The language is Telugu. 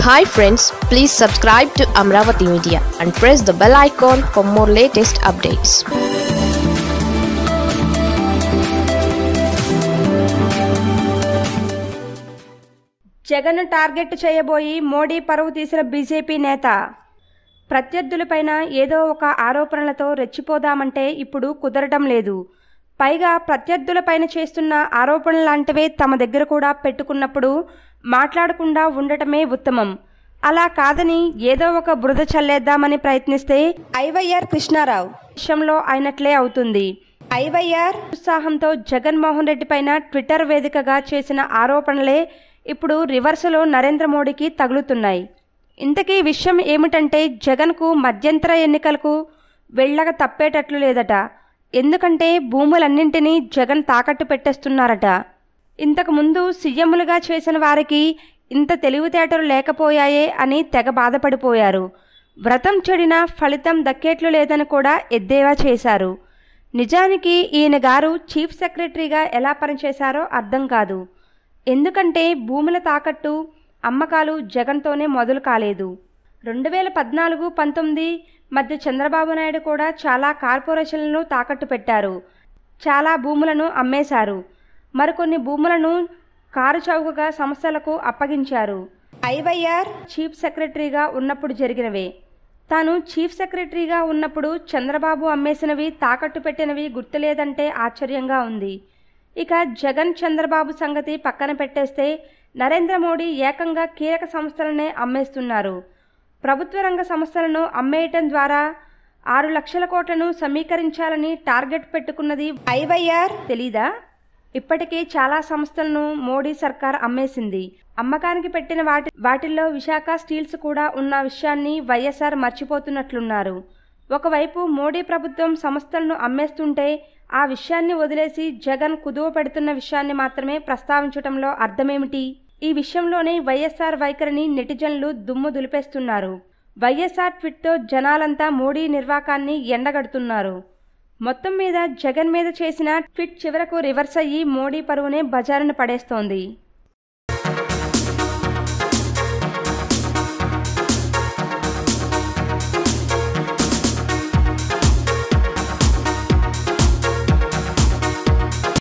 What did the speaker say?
hi friends please subscribe to Amaravati media and press the bell icon for more latest updates Jagan target చేయబోయి మోడీ పరువు తీసిన బీజేపీ నేత ప్రత్యర్థులపైన ఏదో ఒక ఆరోపణలతో రెచ్చిపోదామంటే ఇప్పుడు కుదరటం లేదు పైగా ప్రత్యర్థులపైన చేస్తున్న ఆరోపణలు లాంటివే తమ దగ్గర కూడా పెట్టుకున్నప్పుడు మాట్లాడకుండా ఉండటమే ఉత్తమం అలా కాదని ఏదో ఒక బురద చల్లేద్దామని ప్రయత్నిస్తే ఐవైఆర్ కృష్ణారావు విషయంలో అయినట్లే అవుతుంది ఐవైఆర్ ఉత్సాహంతో జగన్మోహన్ రెడ్డి పైన ట్విట్టర్ వేదికగా చేసిన ఆరోపణలే ఇప్పుడు రివర్సులో నరేంద్ర మోడీకి తగులుతున్నాయి ఇంతకీ విషయం ఏమిటంటే జగన్కు మధ్యంతర ఎన్నికలకు వెళ్ళక తప్పేటట్లు లేదట ఎందుకంటే భూములన్నింటినీ జగన్ తాకట్టు పెట్టేస్తున్నారట ఇంతకు ముందు సీఎంలుగా చేసిన వారికి ఇంత తెలివితేటలు లేకపోయాయే అని తెగ బాధపడిపోయారు వ్రతం చెడినా ఫలితం దక్కేట్లు లేదని కూడా ఎద్దేవా చేశారు నిజానికి ఈయన గారు చీఫ్ సెక్రటరీగా ఎలా పనిచేశారో అర్థం కాదు ఎందుకంటే భూముల తాకట్టు అమ్మకాలు జగన్తోనే మొదలు కాలేదు రెండు వేల పద్నాలుగు పంతొమ్మిది మధ్య చంద్రబాబు నాయుడు కూడా చాలా కార్పొరేషన్లను తాకట్టు పెట్టారు చాలా భూములను అమ్మేశారు మరికొన్ని భూములను కారు చౌకగా సంస్థలకు అప్పగించారు ఐవైఆర్ చీఫ్ సెక్రటరీగా ఉన్నప్పుడు జరిగినవే తాను చీఫ్ సెక్రటరీగా ఉన్నప్పుడు చంద్రబాబు అమ్మేసినవి తాకట్టు పెట్టినవి గుర్తులేదంటే ఆశ్చర్యంగా ఉంది ఇక జగన్ చంద్రబాబు సంగతి పక్కన పెట్టేస్తే నరేంద్ర మోడీ ఏకంగా కీలక సంస్థలనే అమ్మేస్తున్నారు ప్రభుత్వ రంగ సంస్థలను అమ్మేయటం ద్వారా ఆరు లక్షల కోట్లను సమీకరించాలని టార్గెట్ పెట్టుకున్నది ఐవైఆర్ తెలీదా ఇప్పటికీ చాలా సంస్థలను మోడీ సర్కార్ అమ్మేసింది అమ్మకానికి పెట్టిన వాటి వాటిల్లో విశాఖ స్టీల్స్ కూడా ఉన్న విషయాన్ని వైఎస్ఆర్ మర్చిపోతున్నట్లున్నారు ఒకవైపు మోడీ ప్రభుత్వం సంస్థలను అమ్మేస్తుంటే ఆ విషయాన్ని వదిలేసి జగన్ కుదువ పెడుతున్న విషయాన్ని మాత్రమే ప్రస్తావించడంలో అర్థమేమిటి ఈ విషయంలోనే వైఎస్ఆర్ వైఖరిని నెటిజన్లు దుమ్ము దులిపేస్తున్నారు వైఎస్ఆర్ ట్విట్తో జనాలంతా మోడీ నిర్వాకాన్ని ఎండగడుతున్నారు మొత్తం మీద జగన్ మీద చేసిన ట్వీట్ చివరకు రివర్స్ అయ్యి మోడీ పరువునే బజారున పడేస్తోంది